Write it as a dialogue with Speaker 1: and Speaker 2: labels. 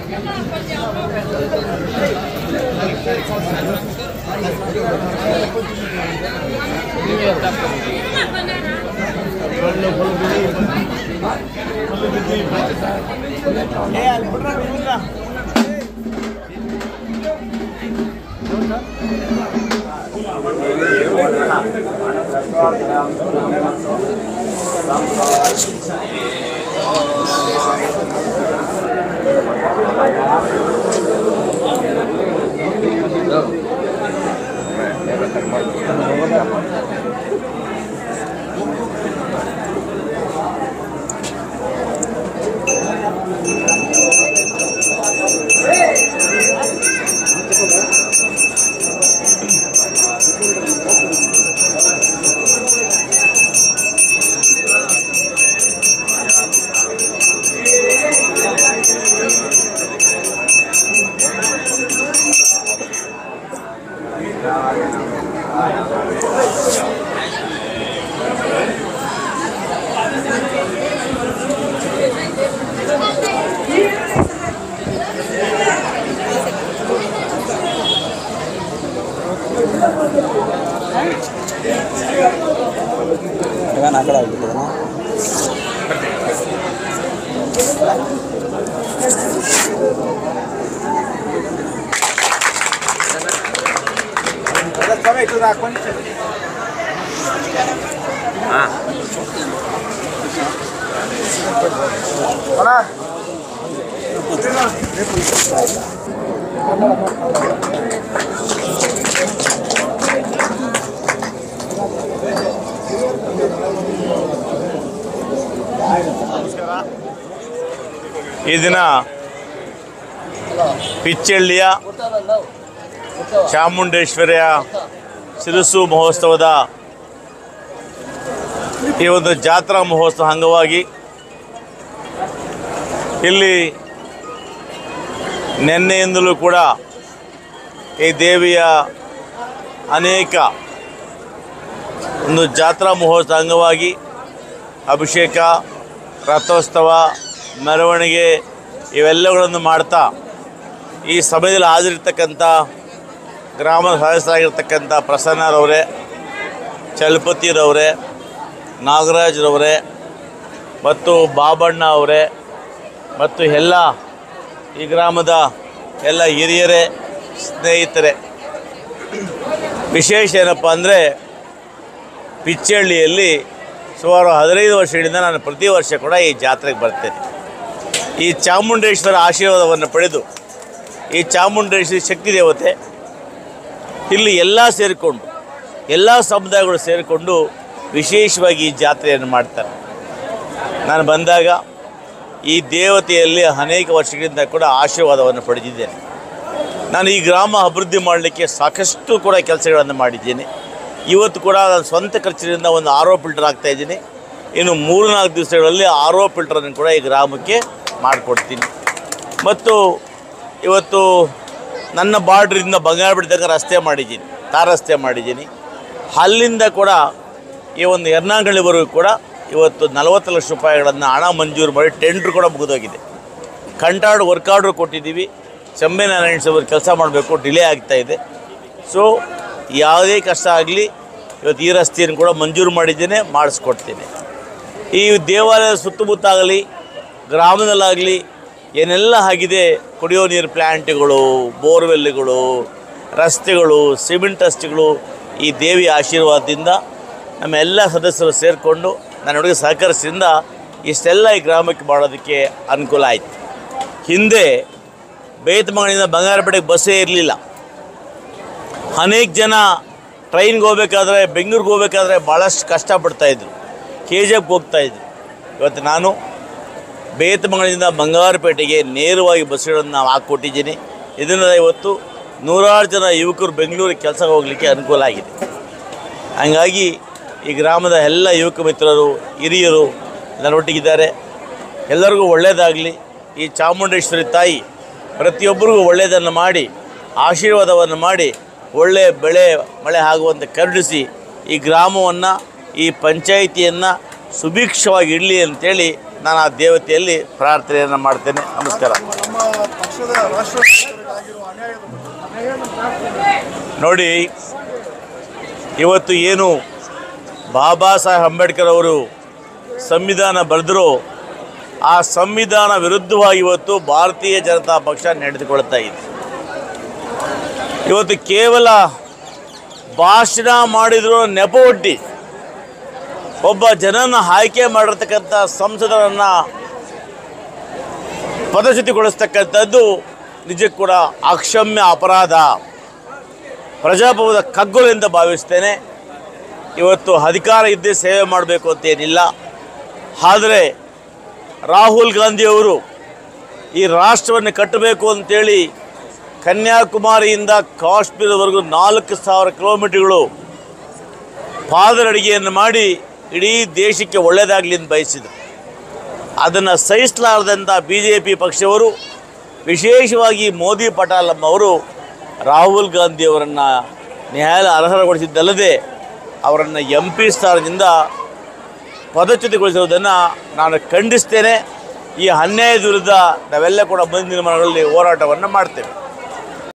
Speaker 1: ಆ ಕಡೆ ಆಗ್ಬಿಟ್ಟದನ
Speaker 2: ಈ ದಿನ ಪಿಚ್ಚಳ್ಳಿಯ ಚಾಮುಂಡೇಶ್ವರಿಯ ಸಿರಸು ಮಹೋತ್ಸವದ ಈ ಒಂದು ಜಾತ್ರಾ ಮಹೋತ್ಸವ ಅಂಗವಾಗಿ ಇಲ್ಲಿ ನಿನ್ನೆಯಿಂದಲೂ ಕೂಡ ಈ ದೇವಿಯ ಅನೇಕ ಒಂದು ಜಾತ್ರಾ ಮಹೋತ್ಸವ ಅಂಗವಾಗಿ ಅಭಿಷೇಕ ರಥೋತ್ಸವ ಮೆರವಣಿಗೆ ಇವೆಲ್ಲಗಳನ್ನು ಮಾಡ್ತಾ ಈ ಸಮಯದಲ್ಲಿ ಹಾಜರಿರ್ತಕ್ಕಂಥ ಗ್ರಾಮದ ಸದಸ್ಯರಾಗಿರ್ತಕ್ಕಂಥ ಪ್ರಸನ್ನರವರೇ ಚಲಪತಿರವರೇ ನಾಗರಾಜ್ರವರೇ ಮತ್ತು ಬಾಬಣ್ಣ ಅವರೇ ಮತ್ತು ಎಲ್ಲ ಈ ಗ್ರಾಮದ ಎಲ್ಲ ಹಿರಿಯರೇ ಸ್ನೇಹಿತರೆ ವಿಶೇಷ ಏನಪ್ಪ ಅಂದರೆ ಪಿಚ್ಚಳ್ಳಿಯಲ್ಲಿ ಸುಮಾರು ಹದಿನೈದು ವರ್ಷಗಳಿಂದ ನಾನು ಪ್ರತಿ ವರ್ಷ ಕೂಡ ಈ ಜಾತ್ರೆಗೆ ಬರ್ತೇನೆ ಈ ಚಾಮುಂಡೇಶ್ವರ ಆಶೀರ್ವಾದವನ್ನು ಪಡೆದು ಈ ಚಾಮುಂಡೇಶ್ವರಿ ಶಕ್ತಿ ದೇವತೆ ಇಲ್ಲಿ ಎಲ್ಲ ಸೇರಿಕೊಂಡು ಎಲ್ಲ ಸಮುದಾಯಗಳು ಸೇರಿಕೊಂಡು ವಿಶೇಷವಾಗಿ ಈ ಜಾತ್ರೆಯನ್ನು ಮಾಡ್ತಾರೆ ನಾನು ಬಂದಾಗ ಈ ದೇವತೆಯಲ್ಲಿ ಅನೇಕ ವರ್ಷಗಳಿಂದ ಕೂಡ ಆಶೀರ್ವಾದವನ್ನು ಪಡೆದಿದ್ದೇನೆ ನಾನು ಈ ಗ್ರಾಮ ಅಭಿವೃದ್ಧಿ ಮಾಡಲಿಕ್ಕೆ ಸಾಕಷ್ಟು ಕೂಡ ಕೆಲಸಗಳನ್ನು ಮಾಡಿದ್ದೀನಿ ಇವತ್ತು ಕೂಡ ನಾನು ಸ್ವಂತ ಖರ್ಚಿನಿಂದ ಒಂದು ಆರ್ ಒ ಫಿಲ್ಟರ್ ಹಾಕ್ತಾ ಇದ್ದೀನಿ ಇನ್ನು ಮೂರು ನಾಲ್ಕು ದಿವಸಗಳಲ್ಲಿ ಆರ್ ಒ ಫಿಲ್ಟರನ್ನು ಕೂಡ ಈ ಗ್ರಾಮಕ್ಕೆ ಮಾಡಿಕೊಡ್ತೀನಿ ಮತ್ತು ಇವತ್ತು ನನ್ನ ಬಾರ್ಡ್ರಿಂದ ಬಂಗಾರಪೇಟೆ ತನಕ ರಸ್ತೆ ಮಾಡಿದ್ದೀನಿ ತಾರ್ ರಸ್ತೆ ಮಾಡಿದ್ದೀನಿ ಅಲ್ಲಿಂದ ಕೂಡ ಈ ಒಂದು ಎರ್ನಾಗಳ್ಳಿವರೆಗೂ ಕೂಡ ಇವತ್ತು ನಲವತ್ತು ಲಕ್ಷ ರೂಪಾಯಿಗಳನ್ನು ಹಣ ಮಂಜೂರು ಮಾಡಿ ಟೆಂಡ್ರ್ ಕೂಡ ಮುಗಿದೋಗಿದೆ ಕಂಟಾರ್ಡ್ ವರ್ಕ್ ಆರ್ಡ್ರ್ ಕೊಟ್ಟಿದ್ದೀವಿ ಚಂಬೆ ನಾರಾಯಣ ಅವರು ಕೆಲಸ ಮಾಡಬೇಕು ಡಿಲೇ ಆಗ್ತಾ ಇದೆ ಸೊ ಯಾವುದೇ ಕಷ್ಟ ಆಗಲಿ ಇವತ್ತು ಈ ರಸ್ತೆಯನ್ನು ಕೂಡ ಮಂಜೂರು ಮಾಡಿದ್ದೇನೆ ಮಾಡಿಸ್ಕೊಡ್ತೇನೆ ಈ ದೇವಾಲಯದ ಸುತ್ತಮುತ್ತ ಆಗಲಿ ಗ್ರಾಮದಲ್ಲಾಗಲಿ ಏನೆಲ್ಲ ಆಗಿದೆ ಕುಡಿಯೋ ನೀರು ಪ್ಲ್ಯಾಂಟ್ಗಳು ಬೋರ್ವೆಲ್ಗಳು ರಸ್ತೆಗಳು ಸಿಮೆಂಟ್ ರಸ್ತೆಗಳು ಈ ದೇವಿ ಆಶೀರ್ವಾದದಿಂದ ನಮ್ಮ ಎಲ್ಲ ಸದಸ್ಯರು ಸೇರಿಕೊಂಡು ನನ್ನೊಳಗೆ ಸಹಕರಿಸಿದಿಂದ ಇಷ್ಟೆಲ್ಲ ಈ ಗ್ರಾಮಕ್ಕೆ ಮಾಡೋದಕ್ಕೆ ಅನುಕೂಲ ಆಯಿತು ಹಿಂದೆ ಬೇತಮಗಳಿಂದ ಬಂಗಾರಪೇಟೆಗೆ ಬಸ್ಸೇ ಇರಲಿಲ್ಲ ಅನೇಕ ಜನ ಟ್ರೈನ್ಗೆ ಹೋಗ್ಬೇಕಾದ್ರೆ ಬೆಂಗಳೂರಿಗೆ ಹೋಗ್ಬೇಕಾದ್ರೆ ಭಾಳಷ್ಟು ಕಷ್ಟಪಡ್ತಾಯಿದ್ರು ಕೆ ಜಿ ಎಫ್ಗೆ ಹೋಗ್ತಾಯಿದ್ರು ಇವತ್ತು ನಾನು ಬೇತಮಗಳಿಂದ ಬಂಗಾರಪೇಟೆಗೆ ನೇರವಾಗಿ ಬಸ್ಸುಗಳನ್ನು ನಾವು ಹಾಕ್ಕೊಟ್ಟಿದ್ದೀನಿ ಇದರಿಂದ ಇವತ್ತು ನೂರಾರು ಜನ ಯುವಕರು ಬೆಂಗಳೂರಿಗೆ ಕೆಲಸ ಹೋಗಲಿಕ್ಕೆ ಅನುಕೂಲ ಆಗಿದೆ ಹಂಗಾಗಿ ಈ ಗ್ರಾಮದ ಎಲ್ಲ ಯುವಕ ಮಿತ್ರರು ಹಿರಿಯರು ನನ್ನೊಟ್ಟಿಗಿದ್ದಾರೆ ಎಲ್ಲರಿಗೂ ಒಳ್ಳೆಯದಾಗಲಿ ಈ ಚಾಮುಂಡೇಶ್ವರಿ ತಾಯಿ ಪ್ರತಿಯೊಬ್ಬರಿಗೂ ಒಳ್ಳೆಯದನ್ನು ಮಾಡಿ ಆಶೀರ್ವಾದವನ್ನು ಮಾಡಿ ಒಳ್ಳೆಯ ಬೆಳೆ ಮಳೆ ಆಗುವಂತೆ ಕರುಣಿಸಿ ಈ ಗ್ರಾಮವನ್ನು ಈ ಪಂಚಾಯಿತಿಯನ್ನು ಸುಭಿಕ್ಷವಾಗಿ ಇಡಲಿ ಅಂತೇಳಿ ನಾನು ಆ ದೇವತೆಯಲ್ಲಿ ಪ್ರಾರ್ಥನೆಯನ್ನು ಮಾಡ್ತೇನೆ ನಮಸ್ಕಾರ
Speaker 3: ನಮ್ಮ ಪಕ್ಷದ ರಾಷ್ಟ್ರ ಆಗಿರುವ ಅನ್ಯಾಯದ ಬಗ್ಗೆ
Speaker 2: ನೋಡಿ ಇವತ್ತು ಏನು ಬಾಬಾ ಸಾಹೇಬ್ ಅಂಬೇಡ್ಕರ್ ಅವರು ಸಂವಿಧಾನ ಬರೆದರೂ ಆ ಸಂವಿಧಾನ ವಿರುದ್ಧವಾಗಿ ಇವತ್ತು ಭಾರತೀಯ ಜನತಾ ಪಕ್ಷ ನಡೆದುಕೊಳ್ತಾ ಇದೆ ಇವತ್ತು ಕೇವಲ ಭಾಷಣ ಮಾಡಿದ್ರು ನೆಪ ಒಡ್ಡಿ ಒಬ್ಬ ಜನನ ಆಯ್ಕೆ ಮಾಡಿರ್ತಕ್ಕಂಥ ಸಂಸದರನ್ನು ಪದಚ್ಯುತಿಗೊಳಿಸ್ತಕ್ಕಂಥದ್ದು ನಿಜಕ್ಕೂ ಕೂಡ ಅಕ್ಷಮ್ಯ ಅಪರಾಧ ಪ್ರಜಾಪ್ರಭುತ್ವದ ಕಗ್ಗೊಲು ಎಂದು ಭಾವಿಸ್ತೇನೆ ಇವತ್ತು ಅಧಿಕಾರ ಇದ್ದೇ ಸೇವೆ ಮಾಡಬೇಕು ಅಂತೇನಿಲ್ಲ ಆದರೆ ರಾಹುಲ್ ಗಾಂಧಿಯವರು ಈ ರಾಷ್ಟ್ರವನ್ನು ಕಟ್ಟಬೇಕು ಅಂತೇಳಿ ಕನ್ಯಾಕುಮಾರಿಯಿಂದ ಕಾಶ್ಮೀರದವರೆಗೂ ನಾಲ್ಕು ಸಾವಿರ ಕಿಲೋಮೀಟರ್ಗಳು ಪಾದರಡಿಗೆಯನ್ನು ಮಾಡಿ ಇಡೀ ದೇಶಕ್ಕೆ ಒಳ್ಳೆಯದಾಗಲಿ ಅಂತ ಬಯಸಿದರು ಅದನ್ನು ಸಹಿಸಲಾರದಂಥ ಬಿ ಜೆ ಪಿ ಪಕ್ಷವರು ವಿಶೇಷವಾಗಿ ಮೋದಿ ಪಟಾಲಂ ಅವರು ರಾಹುಲ್ ಗಾಂಧಿಯವರನ್ನು ನ್ಯಾಯಾಲಯ ಅರ್ಹರಗೊಳಿಸಿದ್ದಲ್ಲದೆ ಅವರನ್ನು ಎಂ ಪಿ ಸ್ಥಾನದಿಂದ ಪದಚ್ಯುತಿಗೊಳಿಸುವುದನ್ನು ನಾನು ಖಂಡಿಸ್ತೇನೆ ಈ ಅನ್ಯಾಯದ ವಿರುದ್ಧ ನಾವೆಲ್ಲ ಕೂಡ ಮುಂದಿನ ದಿನಮಾನಗಳಲ್ಲಿ ಹೋರಾಟವನ್ನು ಮಾಡ್ತೇವೆ